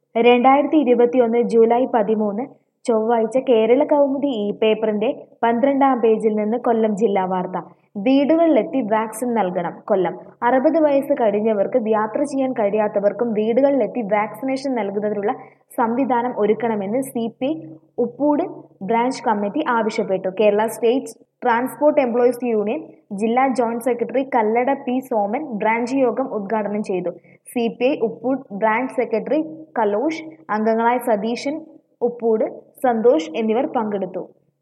രണ്ടായിരത്തി ഇരുപത്തിയൊന്ന് ജൂലൈ പതിമൂന്ന് ചൊവ്വാഴ്ച കേരള കൗമുദി ഈ പേപ്പറിന്റെ പന്ത്രണ്ടാം പേജിൽ നിന്ന് കൊല്ലം ജില്ലാ വാർത്ത വീടുകളിലെത്തി വാക്സിൻ നൽകണം കൊല്ലം അറുപത് വയസ്സ് കഴിഞ്ഞവർക്ക് യാത്ര ചെയ്യാൻ കഴിയാത്തവർക്കും വീടുകളിലെത്തി വാക്സിനേഷൻ നൽകുന്നതിനുള്ള സംവിധാനം ഒരുക്കണമെന്ന് C P Uppoodu branch committee ആവശ്യപ്പെട്ടു Kerala state transport employees union ജില്ലാ joint secretary Kallada P Soman branch യോഗം ഉദ്ഘാടനം ചെയ്തു C P I Uppoodu branch secretary Kalosh അംഗങ്ങളായ സതീശൻ ഉപ്പൂട് സന്തോഷ് എന്നിവർ പങ്കെടുത്തു